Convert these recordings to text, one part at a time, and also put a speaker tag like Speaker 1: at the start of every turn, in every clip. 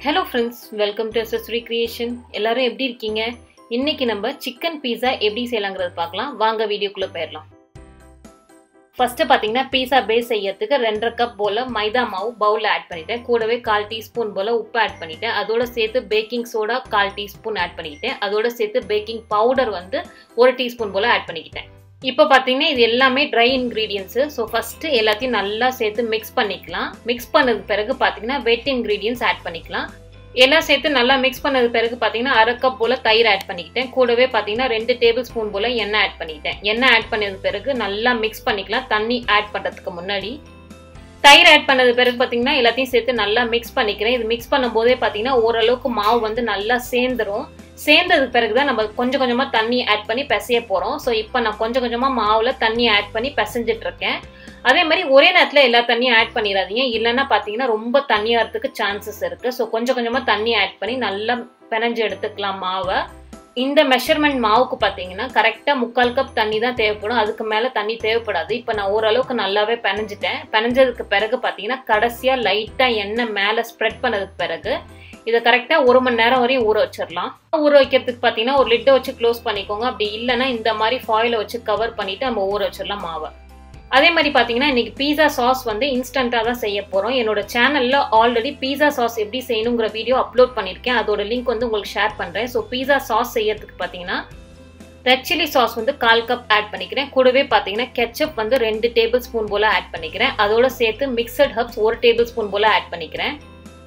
Speaker 1: hello friends welcome to SSR creation எல்லாரும் எப்படி இருக்கீங்க இன்னைக்கு நம்ம சிக்கன் பீஸா எப்படி செய்யலாங்கிறது பார்க்கலாம் வாங்க வீடியோக்குள்ள போயிடலாம் ஃபர்ஸ்ட் பார்த்தீங்கன்னா பீஸா பேஸ் செய்யறதுக்கு ரெண்டரை கப் போல மைதா மாவு பவுலில் ஆட் பண்ணிட்டேன் கூடவே கால் டீஸ்பூன் போல உப்பு ஆட் பண்ணிட்டேன் அதோட சேர்த்து பேக்கிங் சோடா கால் டீஸ்பூன் ஆட் பண்ணிக்கிட்டேன் அதோட சேர்த்து பேக்கிங் பவுடர் வந்து ஒரு டீஸ்பூன் போல ஆட் பண்ணிக்கிட்டேன் இப்போ பார்த்தீங்கன்னா இது எல்லாமே ட்ரை இன்க்ரீடியன்ஸு ஸோ ஃபஸ்ட்டு எல்லாத்தையும் நல்லா சேர்த்து மிக்ஸ் பண்ணிக்கலாம் மிக்ஸ் பண்ணதுக்கு பிறகு பார்த்தீங்கன்னா வெட் இன்க்ரீடியன்ஸ் ஆட் பண்ணிக்கலாம் எல்லாம் சேர்த்து நல்லா மிக்ஸ் பண்ணது பிறகு பார்த்தீங்கன்னா அரை கப் போல் தயிர் ஆட் பண்ணிக்கிட்டேன் கூடவே பார்த்தீங்கன்னா ரெண்டு டேபிள் ஸ்பூன் போல் எண்ணெய் ஆட் பண்ணிக்கிட்டேன் எண்ணெய் ஆட் பண்ணது பிறகு நல்லா மிக்ஸ் பண்ணிக்கலாம் தண்ணி ஆட் பண்ணுறதுக்கு முன்னாடி தயிர் ஆட் பண்ணது பிறகு பார்த்தீங்கன்னா எல்லாத்தையும் சேர்த்து நல்லா மிக்ஸ் பண்ணிக்கிறேன் இது மிக்ஸ் பண்ணும்போதே பார்த்தீங்கன்னா ஓரளவுக்கு மாவு வந்து நல்லா சேர்ந்துரும் சேர்ந்ததுக்கு பிறகு தான் நம்ம கொஞ்சம் கொஞ்சமாக தண்ணி ஆட் பண்ணி பிசைய போகிறோம் ஸோ இப்போ நான் கொஞ்சம் கொஞ்சமாக மாவில் தண்ணி ஆட் பண்ணி பிசைஞ்சிட்டு இருக்கேன் அதே மாதிரி ஒரே நேரத்தில் எல்லா தண்ணியும் ஆட் பண்ணிடாதீங்க இல்லைன்னா பார்த்தீங்கன்னா ரொம்ப தண்ணியாகிறதுக்கு சான்சஸ் இருக்குது ஸோ கொஞ்சம் கொஞ்சமாக தண்ணி ஆட் பண்ணி நல்லா பிணைஞ்சு எடுத்துக்கலாம் மாவை இந்த மெஷர்மெண்ட் மாவுக்கு பார்த்தீங்கன்னா கரெக்டாக முக்கால் கப் தண்ணி தான் தேவைப்படும் அதுக்கு மேலே தண்ணி தேவைப்படாது இப்போ நான் ஓரளவுக்கு நல்லாவே பிணைஞ்சிட்டேன் பிணைஞ்சதுக்கு பிறகு பார்த்தீங்கன்னா கடைசியாக லைட்டாக எண்ணெய் மேலே ஸ்ப்ரெட் பண்ணதுக்கு பிறகு இதை கரெக்டாக ஒரு மணி நேரம் வரையும் ஊற வச்சிடலாம் ஊற வைக்கிறதுக்கு பார்த்தீங்கன்னா ஒரு லிட்டை வச்சு க்ளோஸ் பண்ணிக்கோங்க அப்படி இல்லைன்னா இந்த மாதிரி ஃபாயிலை வச்சு கவர் பண்ணிவிட்டு நம்ம ஊற வச்சிடலாம் மாவை அதே மாதிரி பார்த்தீங்கன்னா இன்னைக்கு பீஸா சாஸ் வந்து இன்ஸ்டண்ட்டாக தான் செய்ய போகிறோம் என்னோட சேனலில் ஆல்ரெடி பீஸா சாஸ் எப்படி செய்யணுங்கிற வீடியோ அப்லோட் பண்ணியிருக்கேன் அதோட லிங்க் வந்து உங்களுக்கு ஷேர் பண்ணுறேன் ஸோ பீஸா சாஸ் செய்யறதுக்கு பார்த்தீங்கன்னா ரெட் சில்லி சாஸ் வந்து கால் கப் ஆட் பண்ணிக்கிறேன் கூடவே பார்த்தீங்கன்னா கெச்சப் வந்து ரெண்டு டேபிள் ஸ்பூன் போல் ஆட் பண்ணிக்கிறேன் அதோட சேர்த்து மிக்சட் ஹப்ஸ் ஒரு டேபிள் ஸ்பூன் போல் ஆட் பண்ணிக்கிறேன்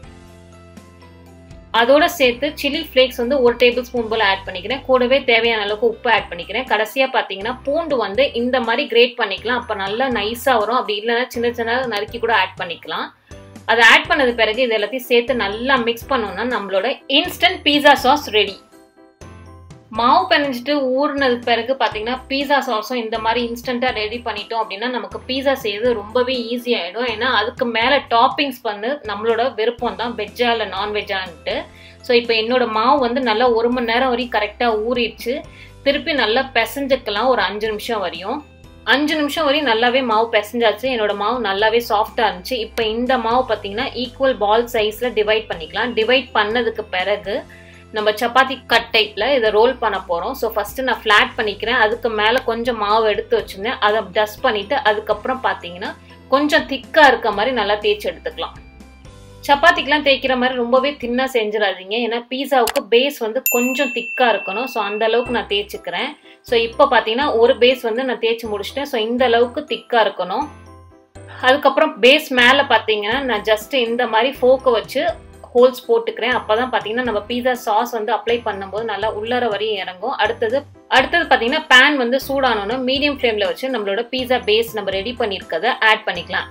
Speaker 1: அதோட சேர்த்து சில்லி ஃப்ளேக்ஸ் வந்து ஒரு டேபிள் ஸ்பூன் போல் ஆட் பண்ணிக்கிறேன் கூடவே தேவையான அளவுக்கு உப்பு ஆட் பண்ணிக்கிறேன் கடைசியாக பார்த்தீங்கன்னா பூண்டு வந்து இந்த மாதிரி கிரேட் பண்ணிக்கலாம் அப்போ நல்லா நைஸாக வரும் அப்படி இல்லைன்னா சின்ன சின்ன நறுக்கி கூட ஆட் பண்ணிக்கலாம் அதை ஆட் பண்ணது பிறகு இது எல்லாத்தையும் சேர்த்து நல்லா மிக்ஸ் பண்ணோம்னா நம்மளோட இன்ஸ்டன்ட் பீஸா சாஸ் ரெடி மாவு பிணைஞ்சிட்டு ஊறினது பிறகு பார்த்தீங்கன்னா பீஸா சாஸும் இந்த மாதிரி இன்ஸ்டண்ட்டாக ரெடி பண்ணிட்டோம் அப்படின்னா நமக்கு பீஸா செய்யறது ரொம்பவே ஈஸி ஆகிடும் ஏன்னா அதுக்கு மேலே டாப்பிங்ஸ் பண்ணு நம்மளோட விருப்பம் தான் வெஜ்ஜா இல்லை நான்வெஜ்ஜான்ட்டு ஸோ இப்போ என்னோட மாவு வந்து நல்லா ஒரு மணி நேரம் வரையும் கரெக்டாக ஊறிடுச்சு திருப்பி நல்லா பிசைஞ்சுக்கலாம் ஒரு அஞ்சு நிமிஷம் வரையும் அஞ்சு நிமிஷம் வரையும் நல்லாவே மாவு பிசைஞ்சாச்சு என்னோட மாவு நல்லாவே சாஃப்டாக இருந்துச்சு இப்போ இந்த மாவு பார்த்தீங்கன்னா ஈக்குவல் பால் சைஸில் டிவைட் பண்ணிக்கலாம் டிவைட் பண்ணதுக்கு பிறகு நம்ம சப்பாத்தி கட் டைப்பில் இதை ரோல் பண்ண போகிறோம் ஸோ ஃபஸ்ட்டு நான் ஃப்ளாட் பண்ணிக்கிறேன் அதுக்கு மேலே கொஞ்சம் மாவு எடுத்து வச்சுருந்தேன் அதை டஸ்ட் பண்ணிவிட்டு அதுக்கப்புறம் பார்த்தீங்கன்னா கொஞ்சம் திக்காக இருக்க மாதிரி நல்லா தேய்ச்சி எடுத்துக்கலாம் சப்பாத்திக்கெலாம் தேய்க்கிற மாதிரி ரொம்பவே தின்னாக செஞ்சிடாதீங்க ஏன்னா பீஸாவுக்கு பேஸ் வந்து கொஞ்சம் திக்காக இருக்கணும் ஸோ அந்த அளவுக்கு நான் தேய்ச்சிக்கிறேன் ஸோ இப்போ பார்த்தீங்கன்னா ஒரு பேஸ் வந்து நான் தேய்ச்சி முடிச்சிட்டேன் ஸோ இந்த அளவுக்கு திக்காக இருக்கணும் அதுக்கப்புறம் பேஸ் மேலே பார்த்தீங்கன்னா நான் ஜஸ்ட்டு இந்த மாதிரி ஃபோக்கை வச்சு ஹோல்ஸ் போட்டுக்கிறேன் அப்போ தான் பார்த்தீங்கன்னா நம்ம பீஸா சாஸ் வந்து அப்ளை பண்ணும்போது நல்லா உள்ளர வரையும் இறங்கும் அடுத்தது அடுத்தது பார்த்தீங்கன்னா பேன் வந்து சூடானோன்னு மீடியம் ஃப்ளேமில் வச்சு நம்மளோட பீஸா பேஸ் நம்ம ரெடி பண்ணியிருக்கதை ஆட் பண்ணிக்கலாம்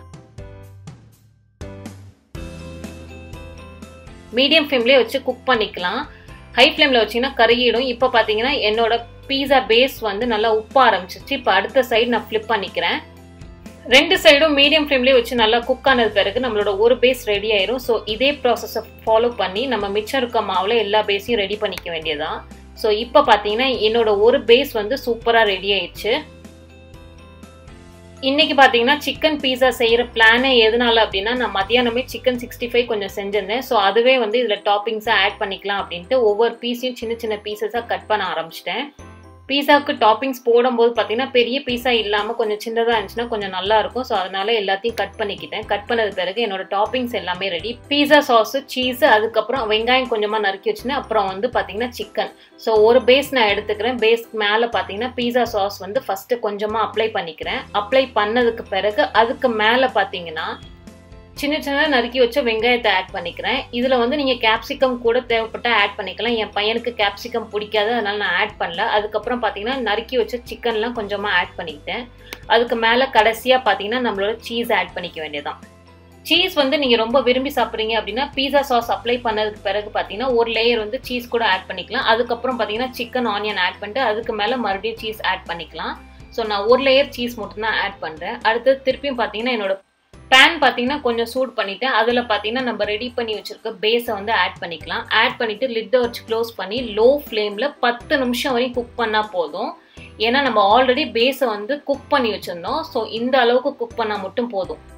Speaker 1: மீடியம் ஃப்ளேம்லேயே வச்சு குக் பண்ணிக்கலாம் ஹை ஃப்ளேமில் வச்சிங்கன்னா கருகிடும் இப்போ பார்த்தீங்கன்னா என்னோட பீஸா பேஸ் வந்து நல்லா உப்ப ஆரம்பிச்சிச்சு இப்போ அடுத்த சைடு நான் ஃப்ளிப் பண்ணிக்கிறேன் ரெண்டு சைடும் மீடியம் ஃப்ளேம்லேயே வச்சு நல்லா குக் ஆனது பிறகு நம்மளோட ஒரு பேஸ் ரெடி ஆயிரும் ஸோ இதே ப்ராசஸை ஃபாலோ பண்ணி நம்ம மிச்சம் இருக்க மாவில் எல்லா பேஸையும் ரெடி பண்ணிக்க வேண்டியதான் ஸோ இப்போ பார்த்தீங்கன்னா என்னோட ஒரு பேஸ் வந்து சூப்பராக ரெடி ஆயிடுச்சு இன்னைக்கு பார்த்தீங்கன்னா சிக்கன் பீஸா செய்கிற பிளானே எதனால அப்படின்னா நான் மத்தியானமே சிக்கன் சிக்ஸ்டி ஃபைவ் கொஞ்சம் செஞ்சிருந்தேன் ஸோ அதுவே வந்து இதில் டாப்பிங்ஸாக ஆட் பண்ணிக்கலாம் அப்படின்ட்டு ஒவ்வொரு பீஸையும் சின்ன சின்ன பீசஸாக கட் பண்ண ஆரம்பிச்சிட்டேன் பீஸாவுக்கு டாப்பிங்ஸ் போடும்போது பார்த்தீங்கன்னா பெரிய பீஸா இல்லாமல் கொஞ்சம் சின்னதாக இருந்துச்சுன்னா கொஞ்சம் நல்லா இருக்கும் ஸோ அதனால எல்லாத்தையும் கட் பண்ணிக்கிட்டேன் கட் பண்ணது பிறகு என்னோட டாப்பிங்ஸ் எல்லாமே ரெடி பீஸா சாஸு சீஸு அதுக்கப்புறம் வெங்காயம் கொஞ்சமாக நறுக்கி வச்சுனேன் அப்புறம் வந்து பார்த்தீங்கன்னா சிக்கன் ஸோ ஒரு பேஸ் நான் எடுத்துக்கிறேன் பேஸ் மேலே பார்த்தீங்கன்னா பீஸா சாஸ் வந்து ஃபஸ்ட்டு கொஞ்சமாக அப்ளை பண்ணிக்கிறேன் அப்ளை பண்ணதுக்கு பிறகு அதுக்கு மேலே பார்த்தீங்கன்னா சின்ன சின்னதாக நறுக்கி வச்ச வெங்காயத்தை ஆட் பண்ணிக்கிறேன் இதில் வந்து நீங்கள் கேப்சிகம் கூட தேவைப்பட்டால் ஆட் பண்ணிக்கலாம் என் பையனுக்கு கேப்சிகம் பிடிக்காது அதனால் நான் ஆட் பண்ணல அதுக்கப்புறம் பார்த்தீங்கன்னா நறுக்கி வச்ச சிக்கன்லாம் கொஞ்சமாக ஆட் பண்ணிக்கிட்டேன் அதுக்கு மேலே கடைசியாக பார்த்தீங்கன்னா நம்மளோட சீஸ் ஆட் பண்ணிக்க வேண்டியதான் சீஸ் வந்து நீங்கள் ரொம்ப விரும்பி சாப்பிட்றீங்க அப்படின்னா பீஸா சாஸ் அப்ளை பண்ணதுக்கு பிறகு பார்த்தீங்கன்னா ஒரு லேயர் வந்து சீஸ் கூட ஆட் பண்ணிக்கலாம் அதுக்கப்புறம் பார்த்தீங்கன்னா சிக்கன் ஆனியன் ஆட் பண்ணிட்டு அதுக்கு மேலே மறுபடியும் சீஸ் ஆட் பண்ணிக்கலாம் ஸோ நான் ஒரு லேயர் சீஸ் மட்டும்தான் ஆட் பண்ணுறேன் அடுத்தது திருப்பியும் பார்த்தீங்கன்னா என்னோட பேன் பார்த்தீங்கன்னா கொஞ்சம் சூட் பண்ணிவிட்டு அதில் பார்த்தீங்கன்னா நம்ம ரெடி பண்ணி வச்சுருக்க பேஸை வந்து ஆட் பண்ணிக்கலாம் ஆட் பண்ணிவிட்டு லிட்டை வச்சு க்ளோஸ் பண்ணி லோ ஃப்ளேமில் பத்து நிமிஷம் வரையும் குக் பண்ணால் போதும் ஏன்னா நம்ம ஆல்ரெடி பேஸை வந்து குக் பண்ணி வச்சுருந்தோம் ஸோ இந்த அளவுக்கு குக் பண்ணால் மட்டும் போதும்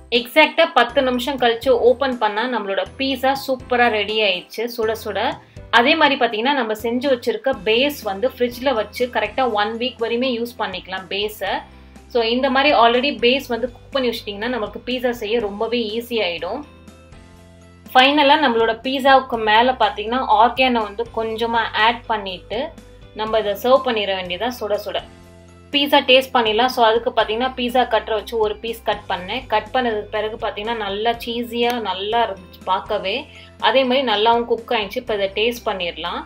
Speaker 1: எக்ஸாக்டாக பத்து நிமிஷம் கழிச்சு ஓப்பன் பண்ணால் நம்மளோட பீஸா சூப்பராக ரெடி ஆயிடுச்சு சுட சுட அதே மாதிரி பார்த்தீங்கன்னா நம்ம செஞ்சு வச்சுருக்க பேஸ் வந்து ஃப்ரிட்ஜில் வச்சு கரெக்டாக ஒன் வீக் வரையுமே யூஸ் பண்ணிக்கலாம் பேஸை ஸோ இந்த மாதிரி ஆல்ரெடி பேஸ் வந்து குக் பண்ணி வச்சிட்டிங்கன்னா நமக்கு பீஸா செய்ய ரொம்பவே ஈஸி ஆகிடும் ஃபைனலாக நம்மளோட பீஸாவுக்கு மேலே பார்த்தீங்கன்னா ஆர்கானை வந்து கொஞ்சமாக ஆட் பண்ணிவிட்டு நம்ம இதை சர்வ் பண்ணிட வேண்டியதான் சுட சுட பீஸா டேஸ்ட் பண்ணிடலாம் ஸோ அதுக்கு பார்த்தீங்கன்னா பீஸா கட்டரை வச்சு ஒரு பீஸ் கட் பண்ணேன் கட் பண்ணதுக்கு பிறகு பார்த்தீங்கன்னா நல்லா சீஸியாக நல்லா இருந்துச்சு பார்க்கவே அதே மாதிரி நல்லாவும் குக் ஆயிடுச்சு இப்போ இதை டேஸ்ட் பண்ணிடலாம்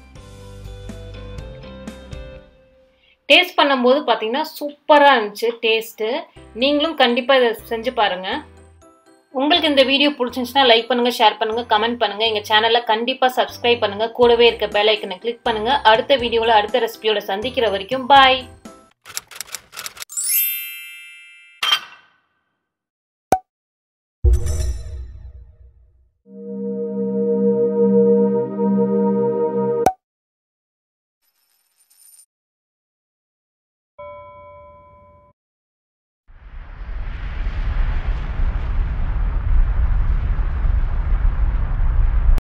Speaker 1: டேஸ்ட் பண்ணும்போது பார்த்தீங்கன்னா சூப்பராக இருந்துச்சு டேஸ்ட்டு நீங்களும் கண்டிப்பாக இதை செஞ்சு பாருங்கள் உங்களுக்கு இந்த வீடியோ பிடிச்சிருந்துச்சுன்னா லைக் பண்ணுங்க ஷேர் பண்ணுங்க கமெண்ட் பண்ணுங்க எங்க சேனல்ல கண்டிப்பா சப்ஸ்கிரைப் பண்ணுங்க கூடவே இருக்க பெல் ஐக்கனை கிளிக் பண்ணுங்க அடுத்த வீடியோல அடுத்த ரெசிபியோட சந்திக்கிற வரைக்கும் பாய்